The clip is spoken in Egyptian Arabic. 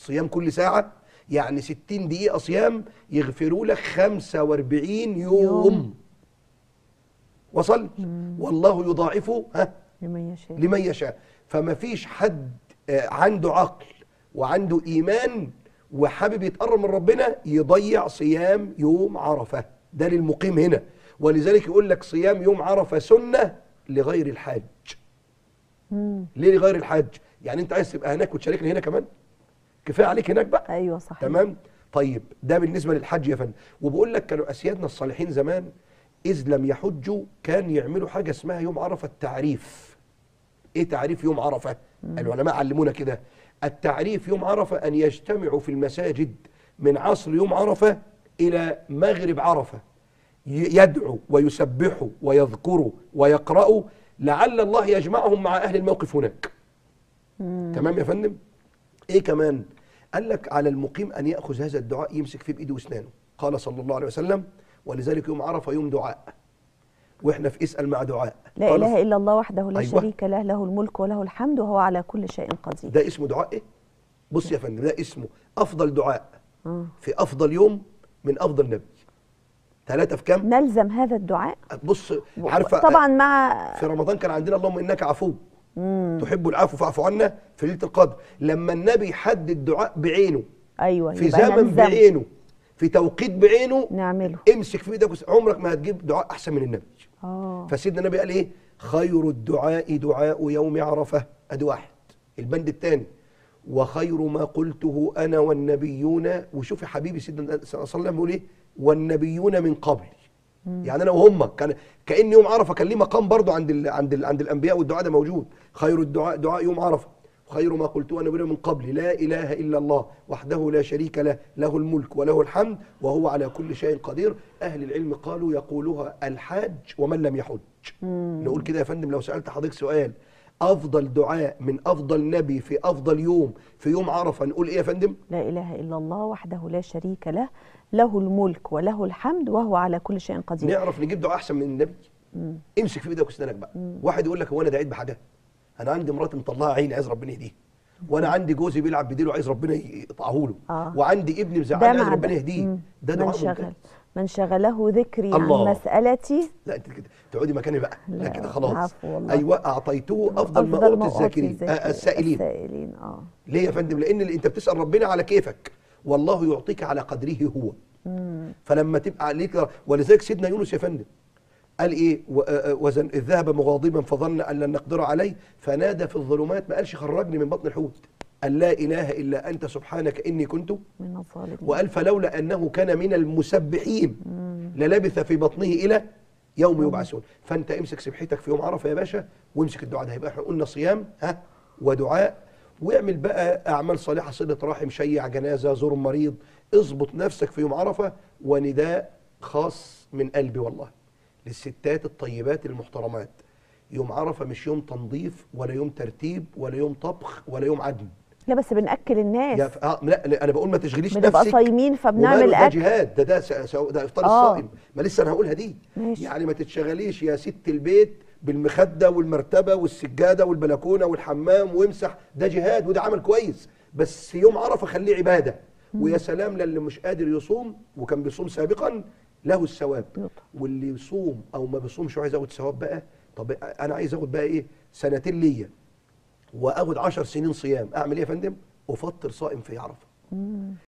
صيام كل ساعة يعني 60 دقيقة صيام يغفروا لك 45 يوم, يوم. يوم. وصل والله يضاعفه ها لمن يشاء لمن يشاء فما فيش حد آه، عنده عقل وعنده إيمان وحابب يتقرب من ربنا يضيع صيام يوم عرفة ده للمقيم هنا ولذلك يقول لك صيام يوم عرفة سنة لغير الحاج مم. ليه لغير الحاج يعني انت عايز تبقى هناك وتشاركني هنا كمان كفايه عليك هناك بقى ايوه صحيح تمام طيب ده بالنسبه للحج يا فندم وبقول لك كانوا اسيادنا الصالحين زمان اذ لم يحجوا كان يعملوا حاجه اسمها يوم عرفه التعريف ايه تعريف يوم عرفه العلماء علمونا كده التعريف يوم عرفه ان يجتمعوا في المساجد من عصر يوم عرفه الى مغرب عرفه ي- يدعوا ويسبحوا ويذكروا ويقرأوا لعل الله يجمعهم مع أهل الموقف هناك تمام يا فندم ايه كمان قال لك على المقيم ان ياخذ هذا الدعاء يمسك فيه بايده واسنانه قال صلى الله عليه وسلم ولذلك يوم عرفه يوم دعاء واحنا في اسال مع دعاء لا قال اله الا الله وحده لا أيوة. شريك له له الملك وله الحمد وهو على كل شيء قدير ده اسمه دعاء ايه بص يا فندم ده اسمه افضل دعاء آه. في افضل يوم من افضل نبي ثلاثه في كام نلزم هذا الدعاء بص عارفه طبعا مع في رمضان كان عندنا اللهم انك عفو تحب العفو فاعف عنا في ليله القدر لما النبي حدد دعاء بعينه ايوه في يبقى زمن نلزم بعينه في توقيت بعينه نعمله امسك في ايدك وس- عمرك ما هتجيب دعاء احسن من النبي اه فسيدنا النبي قال ايه خير الدعاء دعاء يوم عرفه ادي واحد البند الثاني وخير ما قلته انا والنبيون وشوف يا حبيبي سيدنا صلى الله عليه وسلم بيقول ايه والنبيون من قبل يعني انا وهم كان كان يوم عرفه كان ليه مقام برضه عند ال عند ال عند الانبياء والدعاء ده موجود خير الدعاء دعاء يوم عرفه وخير ما قلته انا من قبل لا اله الا الله وحده لا شريك له له الملك وله الحمد وهو على كل شيء قدير اهل العلم قالوا يقولها الحاج ومن لم يحج نقول كده يا فندم لو سالت حضرتك سؤال افضل دعاء من افضل نبي في افضل يوم في يوم عرفه نقول ايه يا فندم لا اله الا الله وحده لا شريك له له الملك وله الحمد وهو على كل شيء قدير نعرف نجيب دعاء احسن من النبي امسك في ايدك واسنانك بقى واحد يقول لك هو انا دعيت بحاجه انا عندي مراتي مطلعه عيني عايز ربنا يهديها وانا عندي جوزي بيلعب بديله عايز ربنا يقطعه له آه. وعندي ابني ده مزعلني عايز مع ربنا ده. يهديه مم. ده من دعاء شغل ممتاز من شغله ذكري الله. عن مسألتي لا انت كده تقعدي مكاني بقى لا, لا، كده خلاص عفو والله. ايوه اعطيته افضل ما أفضل اعطي الذاكرين الذاكرين. آه، السائلين السائلين اه ليه يا فندم لان اللي انت بتسال ربنا على كيفك والله يعطيك على قدره هو فلما تبقى عليك ولذلك سيدنا يونس يا فندم قال ايه و- آه، وزن اذ ذهب مغاضبا فظن ان لن نقدر عليه فنادى في الظلمات ما قالش خرجني من بطن الحوت قال لا اله الا انت سبحانك اني كنت من الظالمين وقال فلولا انه كان من المسبحين للبث في بطنه الى يوم يبعثون فانت امسك سبحتك في يوم عرفه يا باشا وامسك الدعاء ده يبقى احنا قلنا صيام ها ودعاء واعمل بقى اعمال صالحه صله رحم شيع جنازه زور مريض اظبط نفسك في يوم عرفه ونداء خاص من قلبي والله للستات الطيبات المحترمات يوم عرفه مش يوم تنظيف ولا يوم ترتيب ولا يوم طبخ ولا يوم عدن لا بس بنأكل يا الناس ف... آه لا لا، انا بقول ما تشغليش بنبقى نفسك صايمين فبنعمل وماله ده أكل جهاد ده ده س- س- ده افطار آه. الصائم ما لسه انا هقولها دي ماشي. يعني ما تتشغليش يا ست البيت بالمخده والمرتبه والسجاده والبلكونه والحمام وامسح ده جهاد وده عمل كويس بس يوم عرفه خليه عباده ويا سلام للي مش قادر يصوم وكان بيصوم سابقا له الثواب يطلع. واللي يصوم او ما بيصومش وعايز ياخد ثواب بقى طب انا عايز اخد بقى ايه سنتين ليا واخد 10 سنين صيام اعمل ايه يا فندم افطر صائم في عرفه